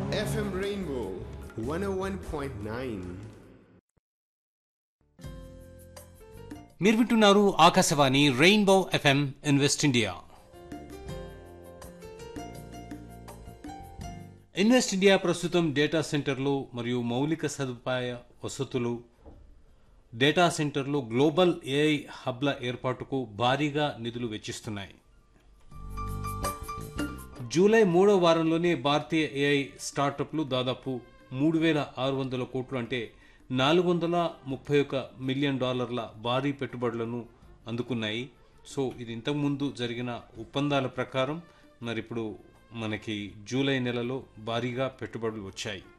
FM Rainbow 101.9. మీరు వింటున్నారు Akashvani rainbow FM invest India invest India ప్రస్తుతం డేటా సెంటర్లు మరియు మౌలిక సదుపాయ వసతులు డేటా సెంటర్లు గ్లోబల్ ఏఐ హబ్ల ఏర్పాటుకు భారీగా నిధులు వెచ్చిస్తున్నాయి జూలై మూడో వారంలోనే భారతీయ ఏఐ స్టార్టప్లు దాదాపు మూడు వేల ఆరు వందల కోట్లు అంటే నాలుగు వందల ముప్పై ఒక మిలియన్ డాలర్ల భారీ పెట్టుబడులను అందుకున్నాయి సో ఇది ఇంతకుముందు జరిగిన ఒప్పందాల ప్రకారం మరి ఇప్పుడు మనకి జూలై నెలలో భారీగా పెట్టుబడులు వచ్చాయి